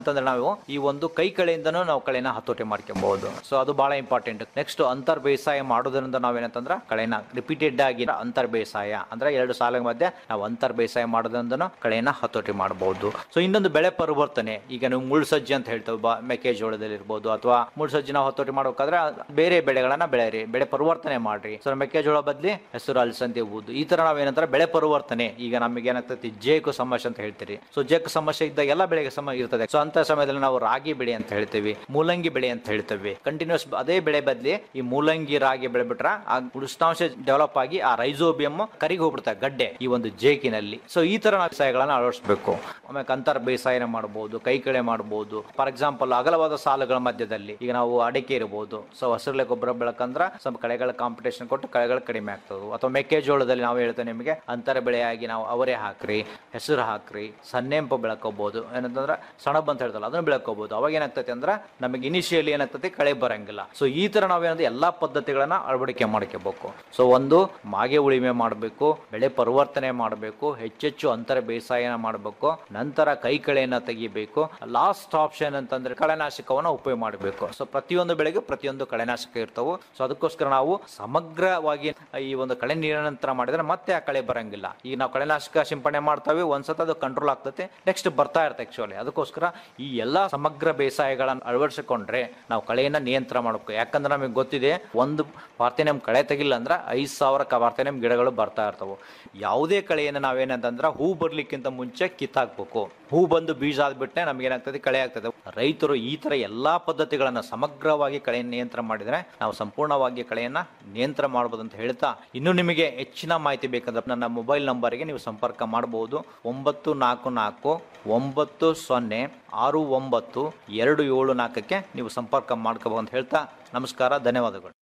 ಅಂತಂದ್ರೆ ನಾವು ಈ ಒಂದು ಕೈ ಕಳೆಯಿಂದನೂ ನಾವು ಕಳೆನ ಹತೋಟಿ ಮಾಡ್ಕೊಬಹುದು ಸೊ ಅದು ಬಹಳ ಇಂಪಾರ್ಟೆಂಟ್ ನೆಕ್ಸ್ಟ್ ಅಂತರ್ ಬೇಸಾಯ ಮಾಡೋದ್ರಿಂದ ನಾವೇನಂತಂದ್ರೆ ಕಳೆನ ರಿಪೀಟೆಡ್ ಆಗಿ ಅಂತರ್ ಬೇಸಾಯ ಅಂದ್ರೆ ಎರಡು ಸಾಲ ಮಧ್ಯೆ ನಾವು ಅಂತರ್ ಬೇಸಾಯ ಮಾಡೋದ್ರಿಂದನೂ ಕಳೆನ ಹತೋಟಿ ಮಾಡಬಹುದು ಸೊ ಇನ್ನೊಂದು ಬೆಳೆ ಪರಿವರ್ತನೆ ಈಗ ನೀವು ಮುಳ್ಸಜ್ಜಿ ಅಂತ ಹೇಳ್ತೇವೆ ಬಾ ಮೆಕ್ಕೆಜೋಳದಲ್ಲಿ ಇರ್ಬೋದು ಅಥವಾ ಮುಳ್ಸಜ್ಜಿ ನಾವು ಹತೋಟಿ ಮಾಡ್ಬೇಕಾದ್ರೆ ಬೇರೆ ಬೆಳೆಗಳನ್ನ ಬೆಳೆಯಿರಿ ಬೆಳೆ ಪರಿವರ್ತನೆ ಮಾಡ್ರಿ ಸೊ ಮೆಕ್ಕೆಜೋಳ ಬದ್ಲಿ ಹೆಸರು ಅಲಸಂದಿ ಊದು ಈ ತರ ನಾವೇನಂತಾರೆ ಬೆಳೆ ಪರಿವರ್ತನೆ ಈಗ ನಮಗೆ ಏನಾಗ್ತೈತಿ ಜೇಕು ಸಮಸ್ಯೆ ಅಂತ ಹೇಳ್ತೀರಿ ಸೊ ಜೇಕು ಸಮಸ್ಯೆ ಇದ್ದಾಗ ಎಲ್ಲ ಬೆಳೆಗೆ ಸಮ ಇರ್ತದೆ ಸೊ ಅಂತ ಸಮಯದಲ್ಲಿ ನಾವು ರಾಗಿ ಬೆಳೆ ಅಂತ ಹೇಳ್ತೀವಿ ಮೂಲಂಗಿ ಬೆಳೆ ಅಂತ ಹೇಳ್ತೇವೆ ಕಂಟಿನ್ಯೂಸ್ ಅದೇ ಬೆಳೆ ಬದ್ಲಿ ಈ ಮೂಲಂಗಿ ರಾಗಿ ಬೆಳೆ ಬಿಟ್ರ ಆ ಉಷ್ಣಾಂಶ ಡೆವಲಪ್ ಆಗಿ ಆ ರೈಸೋಬಿಯಂ ಕರಿಗೆ ಹೋಗ್ಬಿಡ್ತಾರೆ ಗಡ್ಡೆ ಈ ಒಂದು ಜೇಕಿನಲ್ಲಿ ಸೊ ಈ ತರ ನಾವು ಬೇಸಾಯಗಳನ್ನ ಅಳವಡಿಸಬೇಕು ಆಮೇಲೆ ಅಂತರ ಬೇಸಾಯನ ಮಾಡಬಹುದು ಕೈ ಕಳೆ ಮಾಡಬಹುದು ಫಾರ್ ಎಕ್ಸಾಂಪಲ್ ಅಗಲವಾದ ಸಾಲುಗಳ ಮಧ್ಯದಲ್ಲಿ ಈಗ ನಾವು ಅಡಿಕೆ ಇರಬಹುದು ಸೊ ಹಸಿರಲೆ ಗೊಬ್ಬರ ಬೆಳಕಂದ್ರ ಸ್ವಲ್ಪ ಕಳೆಗಳ ಕಾಂಪಿಟೇಷನ್ ಕೊಟ್ಟು ಕಳೆಗಳು ಕಡಿಮೆ ಆಗ್ತವೆ ಅಥವಾ ಮೆಕ್ಕೆಜೋಳದಲ್ಲಿ ನಾವು ಹೇಳ್ತೇವೆ ನಿಮಗೆ ಅಂತರ ಬೆಳೆಯಾಗಿ ನಾವು ಅವರೇ ಹಾಕ್ರಿ ಹೆಸರು ಹಾಕ್ರಿ ಸನ್ನೆಂಪು ಬೆಳಕೋಬಹುದು ಏನಂತಂದ್ರೆ ಸಣಬ್ ಅಂತ ಹೇಳ್ತಲ್ಲ ಅದನ್ನ ಬೆಳಕೋಬಹುದು ಅವಾಗ ಏನಾಗ್ತೈತೆ ಅಂದ್ರೆ ನಮಗೆ ಇನಿಷಿಯಲಿ ಏನಾಗ್ತೈತಿ ಕಳೆ ಬರಂಗಿಲ್ಲ ಸೊ ಈ ತರ ನಾವೇನಂದ್ರೆ ಎಲ್ಲಾ ಪದ್ಧತಿಗಳನ್ನ ಅಳವಡಿಕೆ ಮಾಡ್ಕೋಬೇಕು ಸೊ ಒಂದು ಮಾಗೆ ಉಳಿಮೆ ಮಾಡಬೇಕು ಬೆಳೆ ಪರಿವರ್ತನೆ ಮಾಡಬೇಕು ಹೆಚ್ಚೆಚ್ಚು ಅಂತರ ಬೇಸಾಯನ ಮಾಡಬೇಕು ನಂತರ ಕೈ ಕಳೆಯನ್ನ ತೆಗಿಬೇಕು ಲಾಸ್ಟ್ ಆಪ್ಷನ್ ಅಂತಂದ್ರೆ ಕಳೆನಾಶಕವನ್ನ ಉಪಯೋಗ ಮಾಡಬೇಕು ಸೊ ಪ್ರತಿಯೊಂದು ಬೆಳೆಗೆ ಪ್ರತಿಯೊಂದು ಕಳೆನಾಶಕ ಇರ್ತವು ಸೊ ಅದಕ್ಕೋಸ್ಕರ ನಾವು ಸಮಗ್ರವಾಗಿ ಈ ಒಂದು ಕಳೆ ನೀರಿನ ನಂತರ ಮಾಡಿದ್ರೆ ಮತ್ತೆ ಆ ಕಳೆ ಬರಂಗಿಲ್ಲ ಈಗ ನಾವು ಕಳೆನಾಶಕ ಸಿಂಪಡಣೆ ಮಾಡ್ತಾವೆ ಒಂದ್ಸತ ಅದು ಕಂಟ್ರೋಲ್ ಆಗ್ತದೆ ನೆಕ್ಸ್ಟ್ ಬರ್ತಾ ಇರುತ್ತೆ ಆಕ್ಚುಲಿ ಅದಕ್ಕೋಸ್ಕರ ಈ ಎಲ್ಲಾ ಸಮಗ್ರ ಬೇಸಾಯಗಳನ್ನು ಅಳವಡಿಸಿಕೊಂಡ್ರೆ ನಾವು ಕಳೆಯನ್ನ ನಿಯಂತ್ರಣ ಮಾಡಬೇಕು ಯಾಕಂದ್ರೆ ನಮಗೆ ಗೊತ್ತಿದೆ ಒಂದು ಪಾರ್ಥೆನಿಯಂ ಕಳೆ ತೆಗಿಲ್ಲ ಅಂದ್ರೆ ಐದು ಸಾವಿರ ಪಾರ್ಥೆನಿಯಂ ಗಿಡಗಳು ಬರ್ತಾ ಇರ್ತವೆ ಯಾವುದೇ ಕಳೆಯನ್ನು ನಾವೇನಂತಂದ್ರೆ ಹೂ ಬರ್ಲಿಕ್ಕಿಂತ ಮುಂಚೆ ಕಿತ್ತಾಕ್ಬೇಕು ಹೂ ಬಂದು ಬೀಜ ಆದ್ಬಿಟ್ಟೆ ನಮ್ಗೆ ಏನಾಗ್ತದೆ ಕಳೆ ಆಗ್ತದೆ ರೈತರು ಈ ತರ ಎಲ್ಲಾ ಪದ್ಧತಿಗಳನ್ನ ಸಮಗ್ರವಾಗಿ ಕಳೆಯನ್ನು ನಿಯಂತ್ರಣ ಮಾಡಿದ್ರೆ ನಾವು ಸಂಪೂರ್ಣವಾಗಿ ಕಳೆಯನ್ನ ನಿಯಂತ್ರಣ ಮಾಡಬಹುದು ಅಂತ ಹೇಳ್ತಾ ಇನ್ನು ನಿಮಗೆ ಹೆಚ್ಚಿನ ಮಾಹಿತಿ ಬೇಕಂದ್ರೆ ನನ್ನ ಮೊಬೈಲ್ ನಂಬರ್ಗೆ ನೀವು ಸಂಪರ್ಕ ಮಾಡಬಹುದು ಒಂಬತ್ತು ನಾಲ್ಕು ನಾಲ್ಕು ಒಂಬತ್ತು ಸೊನ್ನೆ ಆರು ಒಂಬತ್ತು ಎರಡು ಏಳು ನಾಲ್ಕಕ್ಕೆ ನೀವು ಸಂಪರ್ಕ ಮಾಡ್ಕೋಬಹುದು ಅಂತ ಹೇಳ್ತಾ ನಮಸ್ಕಾರ ಧನ್ಯವಾದಗಳು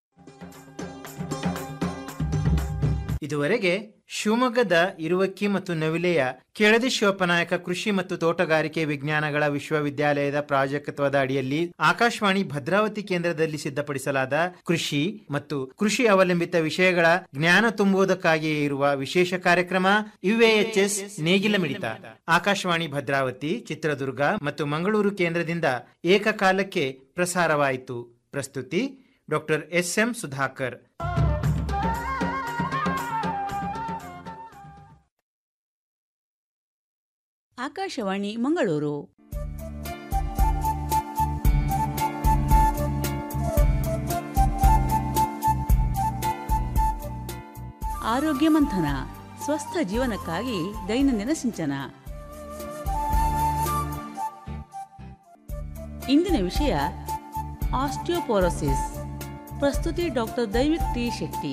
ಇದುವರೆಗೆ ಶಿವಮೊಗ್ಗದ ಇರುವಕ್ಕಿ ಮತ್ತು ನವಿಲೆಯ ಕೆಳದಿ ಶಿವಪ್ಪನಾಯಕ ಕೃಷಿ ಮತ್ತು ತೋಟಗಾರಿಕೆ ವಿಜ್ಞಾನಗಳ ವಿಶ್ವವಿದ್ಯಾಲಯದ ಪ್ರಾಜೆಕ್ಟ್ವದ ಅಡಿಯಲ್ಲಿ ಆಕಾಶವಾಣಿ ಭದ್ರಾವತಿ ಕೇಂದ್ರದಲ್ಲಿ ಸಿದ್ಧಪಡಿಸಲಾದ ಕೃಷಿ ಮತ್ತು ಕೃಷಿ ಅವಲಂಬಿತ ವಿಷಯಗಳ ಜ್ಞಾನ ತುಂಬುವುದಕ್ಕಾಗಿಯೇ ಇರುವ ವಿಶೇಷ ಕಾರ್ಯಕ್ರಮ ಯುಎಎಚ್ಎಸ್ ನೇಗಿಲ ಮಿಡಿತ ಆಕಾಶವಾಣಿ ಭದ್ರಾವತಿ ಚಿತ್ರದುರ್ಗ ಮತ್ತು ಮಂಗಳೂರು ಕೇಂದ್ರದಿಂದ ಏಕಕಾಲಕ್ಕೆ ಪ್ರಸಾರವಾಯಿತು ಪ್ರಸ್ತುತಿ doctor S M Sudhakar Akashvani Mangaluru ಆರೋಗ್ಯ ಮಂಥನ ಸ್ವಸ್ಥ ಜೀವನಕ್ಕಾಗಿ ದೈನಂದಿನ ಸಿಂಚನ ಇಂದಿನ ವಿಷಯ ಆಸ್ಟಿಯೋಪೋರೋಸಿಸ್ ಪ್ರಸ್ತುತಿ doctor Daivik T Shetty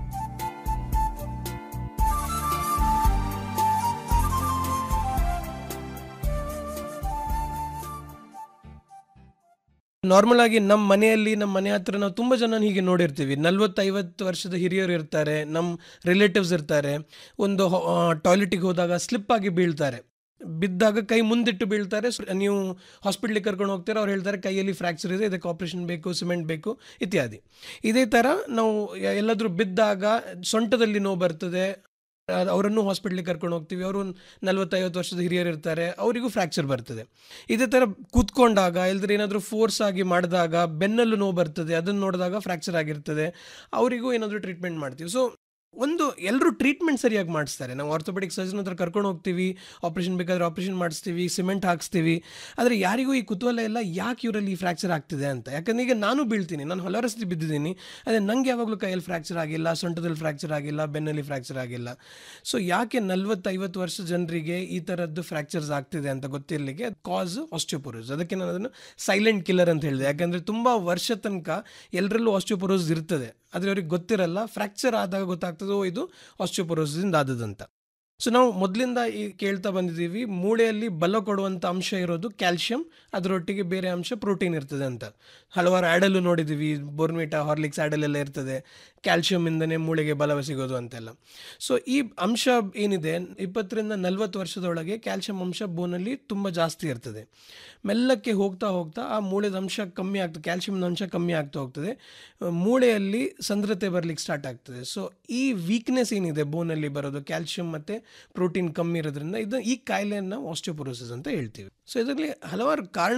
normal ಆಗಿ ನಮ್ಮ ಮನೆಯಲ್ಲಿ ನಮ್ಮ ಮನೆ ಹತ್ರ ನಾವು ತುಂಬ ಜನ ಹೀಗೆ ನೋಡಿರ್ತೀವಿ ನಲ್ವತ್ತೈವತ್ತು ವರ್ಷದ ಹಿರಿಯರು ಇರ್ತಾರೆ ನಮ್ಮ ರಿಲೇಟಿವ್ಸ್ ಇರ್ತಾರೆ ಒಂದು ಟಾಯ್ಲೆಟಿಗೆ ಹೋದಾಗ ಸ್ಲಿಪ್ ಆಗಿ ಬೀಳ್ತಾರೆ ಬಿದ್ದಾಗ ಕೈ ಮುಂದಿಟ್ಟು ಬೀಳ್ತಾರೆ ಸೊ ನೀವು ಹಾಸ್ಪಿಟ್ಲಿಗೆ ಕರ್ಕೊಂಡು ಹೋಗ್ತೀರಾ ಅವ್ರು ಹೇಳ್ತಾರೆ ಕೈಯಲ್ಲಿ ಫ್ರ್ಯಾಕ್ಚರ್ ಇದೆ ಇದಕ್ಕೆ ಆಪ್ರೇಷನ್ ಬೇಕು ಸಿಮೆಂಟ್ ಬೇಕು ಇತ್ಯಾದಿ ಇದೇ ಥರ ನಾವು ಯ- ಎಲ್ಲಾದ್ರೂ ಬಿದ್ದಾಗ ಸೊಂಟದಲ್ಲಿ ನೋವು ಬರ್ತದೆ ಅದ್- ಅವರನ್ನು ಹಾಸ್ಪಿಟ್ಲಿಗೆ ಕರ್ಕೊಂಡು ಹೋಗ್ತೀವಿ ಅವರು ನಲ್ವತ್ತೈವತ್ತು ವರ್ಷದ ಹಿರಿಯರು ಇರ್ತಾರೆ ಅವರಿಗೂ ಫ್ರ್ಯಾಕ್ಚರ್ ಬರ್ತದೆ ಇದೇ ಥರ ಕೂತ್ಕೊಂಡಾಗ ಇಲ್ದ್ರೆ ಏನಾದರೂ ಫೋರ್ಸ್ ಆಗಿ ಮಾಡಿದಾಗ ಬೆನ್ನಲ್ಲೂ ನೋವು ಬರ್ತದೆ ಅದನ್ನು ನೋಡಿದಾಗ ಫ್ರ್ಯಾಕ್ಚರ್ ಆಗಿರ್ತದೆ ಅವರಿಗೂ ಏನಾದರೂ ಟ್ರೀಟ್ಮೆಂಟ್ ಮಾಡ್ತೀವಿ ಸೊ ಒಂದು ಎಲ್ಲರೂ ಟ್ರೀಟ್ಮೆಂಟ್ ಸರಿಯಾಗಿ ಮಾಡಿಸ್ತಾರೆ ನಾವು ಆರ್ಥೋಪೆಡಿಕ್ ಸರ್ಜನ್ ಹತ್ರ ಕರ್ಕೊಂಡು ಹೋಗ್ತೀವಿ ಆಪ್ರೇಷನ್ ಬೇಕಾದ್ರೆ ಆಪ್ರೇಷನ್ ಮಾಡಿಸ್ತೀವಿ ಸಿಮೆಂಟ್ ಹಾಕ್ಸ್ತೀವಿ ಆದರೆ ಯಾರಿಗೂ ಈ ಕುತೂಹಲ ಎಲ್ಲ ಯಾಕೆ ಇವರಲ್ಲಿ ಈ ಫ್ರ್ಯಾಕ್ಚರ್ ಆಗ್ತಿದೆ ಅಂತ ಯಾಕಂದ್ರೆ ಈಗ ನಾನು ಬೀಳ್ತೀನಿ ನಾನು ಹಲವಾರು ಸತಿ ಬಿದ್ದಿದ್ದೀನಿ ಅದೇ ನನಗೆ ಯಾವಾಗಲೂ ಕೈಯಲ್ಲಿ ಫ್ರ್ಯಾಕ್ಚರ್ ಆಗಿಲ್ಲ ಸೊಂಟದಲ್ಲಿ ಫ್ರ್ಯಾಕ್ಚರ್ ಆಗಿಲ್ಲ ಬೆನ್ನಲ್ಲಿ ಫ್ರ್ಯಾಕ್ಚರ್ ಆಗಿಲ್ಲ ಸೊ ಯಾಕೆ ನಲ್ವತ್ತೈವತ್ತು ವರ್ಷ ಜನರಿಗೆ ಈ ಥರದ್ದು ಫ್ರ್ಯಾಕ್ಚರ್ಸ್ ಆಗ್ತಿದೆ ಅಂತ ಗೊತ್ತಿರಲಿಕ್ಕೆ ಕಾಸ್ ಆಸ್ಟಿಯೋಪೊರೋಸ್ ಅದಕ್ಕೆ ನಾನು ಅದನ್ನು ಸೈಲೆಂಟ್ ಕಿಲ್ಲರ್ ಅಂತ ಹೇಳಿದೆ ಯಾಕಂದರೆ ತುಂಬ ವರ್ಷ ತನಕ ಎಲ್ಲರಲ್ಲೂ ಆಸ್ಟಿಯೋಪೊರೋಸ್ ಇರ್ತದೆ ಆದರೆ ಅವ್ರಿಗೆ ಗೊತ್ತಿರಲ್ಲ ಫ್ರ್ಯಾಕ್ಚರ್ ಆದಾಗ ಗೊತ್ತಾಗ್ತದೆ ಓ ಇದು ಆಸ್ಟಿಯೋಪೊರೋಸಿಂದ ಆದದಂತ ಸೊ ನಾವು ಮೊದಲಿಂದ ಈ ಕೇಳ್ತಾ ಬಂದಿದ್ದೀವಿ ಮೂಳೆಯಲ್ಲಿ ಬಲ ಕೊಡುವಂಥ ಅಂಶ ಇರೋದು ಕ್ಯಾಲ್ಶಿಯಂ ಅದರೊಟ್ಟಿಗೆ ಬೇರೆ ಅಂಶ ಪ್ರೋಟೀನ್ ಇರ್ತದೆ ಅಂತ ಹಲವಾರು ಆ್ಯಡಲ್ಲೂ ನೋಡಿದ್ದೀವಿ ಬೋರ್ಮಿಟಾ ಹಾರ್ಲಿಕ್ಸ್ ಆ್ಯಡಲ್ ಎಲ್ಲ ಇರ್ತದೆ ಕ್ಯಾಲ್ಶಿಯಮಿಂದನೇ ಮೂಳೆಗೆ ಬಲವ ಸಿಗೋದು ಅಂತೆಲ್ಲ ಸೊ ಈ ಅಂಶ ಏನಿದೆ ಇಪ್ಪತ್ತರಿಂದ ನಲ್ವತ್ತು ವರ್ಷದೊಳಗೆ ಕ್ಯಾಲ್ಶಿಯಂ ಅಂಶ ಬೋನಲ್ಲಿ ತುಂಬ ಜಾಸ್ತಿ ಇರ್ತದೆ ಮೆಲ್ಲಕ್ಕೆ ಹೋಗ್ತಾ ಹೋಗ್ತಾ ಆ ಮೂಳೆದ ಅಂಶ ಕಮ್ಮಿ ಆಗ್ತದೆ ಕ್ಯಾಲ್ಶಿಯಂನ ಅಂಶ ಕಮ್ಮಿ ಆಗ್ತಾ ಹೋಗ್ತದೆ ಆ, ಮೂಳೆಯಲ್ಲಿ ಸಂದ್ರತೆ ಬರ್ಲಿಕ್ಕೆ ಸ್ಟಾರ್ಟ್ ಆಗ್ತದೆ ಸೊ ಈ ವೀಕ್ನೆಸ್ ಏನಿದೆ ಬೋನಲ್ಲಿ ಬರೋದು ಕ್ಯಾಲ್ಶಿಯಂ ಮತ್ತು ಪ್ರೋಟೀನ್ ಕಮ್ಮಿ ಇರೋದ್ರಿಂದ ಇದು ಈ ಕಾಯಿಲೆಯನ್ನು ಆಸ್ಟಿಯೋಪೊರೋಸಿಸ್ ಅಂತ ಹೇಳ್ತೀವಿ ಸೊ ಇದರಲ್ಲಿ ಹಲವಾರು ಕಾರಣ